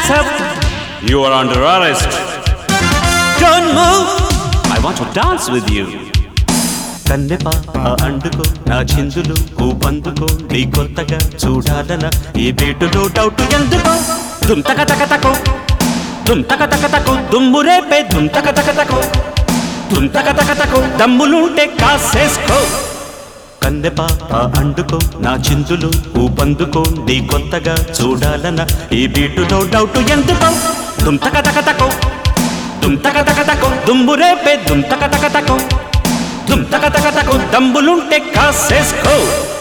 Hands up! You are under arrest. Don't move! I want to dance with you. కన్నె పాప అండుకో నా చిందులు ఊపందుకో నీ కొత్తగా చూడాలన ఈ బీటులో డౌట్ ఎందుకో దుంతక తక తకో దుంతక తక తకో దుమ్ము రేపే దుంతక తక తకో దుంతక తక తకో దమ్ములుంటే కాసేసుకో కన్నె పాప అండుకో నా చిందులు ఊపందుకో నీ కొత్తగా చూడాలన ఈ బీటులో డౌట్ ఎందుకో దుంతక తక తకో దుంతక తక తకో దుమ్ము రేపే దుంతక తక తకో దుంతక తక తకో దమ్ములుంటే కాసేసుకో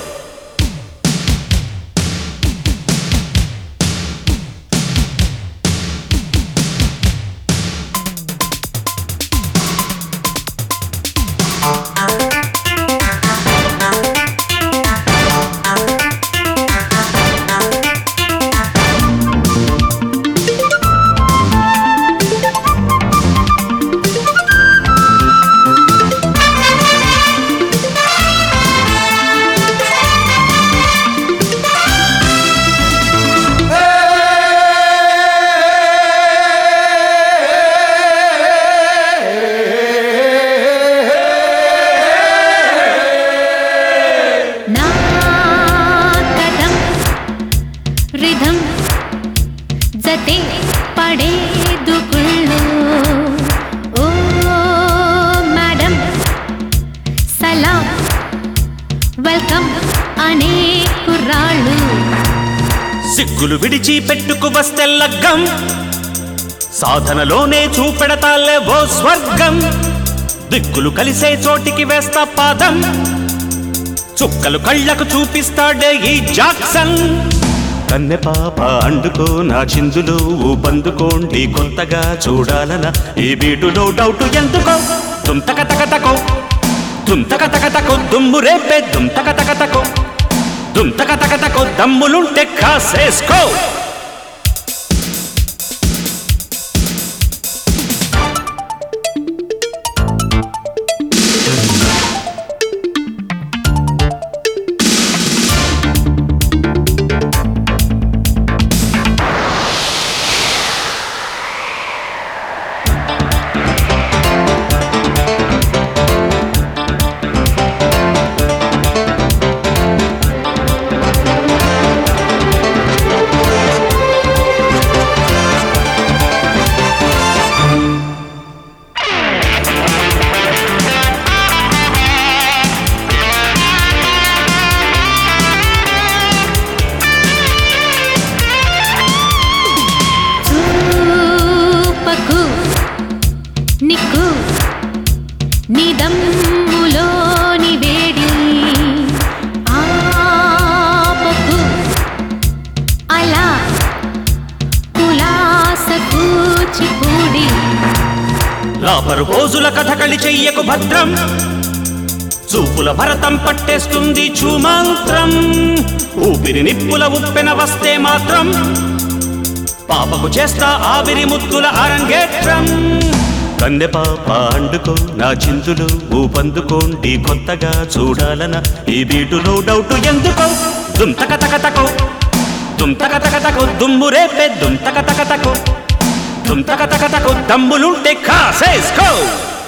నాటకం రిధం జతే పడేదుకుళ్ళు ఓ మేడం సలాం వెల్కమ్ అనే కుర్రాళ్ళు సిగ్గులు విడిచి పెట్టుకు వస్తే లగ్గం సాధనలోనే చూపెడతాలే ఓ స్వర్గం దిక్కులు కలిసే చోటికి వేస్తా పాదం చుక్కలు కళ్ళకు చూపిస్తాడే ఈ జాక్సన్ కన్నె పాప అండుకో నా చిందులు ఊపందుకోండి కొత్తగా చూడాలన ఈ బీటులో డౌట్ ఎందుకో దుంతక తక తకో దుంతక తక తకో దుమ్ము రేపే దుంతక తక తకో దుంతక తక తకో దమ్ములుంటే కాసేసుకో చూపకు నిక్కు నిదమ్ములోని వేడి ఆపకు అలా కులాస కూచిపూడి లాపరు పోజుల కథకళి చెయ్యకు భద్రం చూపుల భరతం పట్టేస్తుంది చూమంత్రం ఊపిరి నిప్పుల ఉప్పెన వస్తే మాత్రం పాపకు చేస్తా ఆవిరి ముద్దుల అరంగేట్రం కన్నె పాప అండుకో నా చిందులు ఊపందుకోండి కొత్తగా చూడాలన ఈ బీటులో డౌట్ ఎందుకో దుంతక తక తకో దుంతక తక తకో దుమ్ము రేపే దుంతక తక తకో దుంతక తక తకో దమ్ములుంటే కాసేసుకో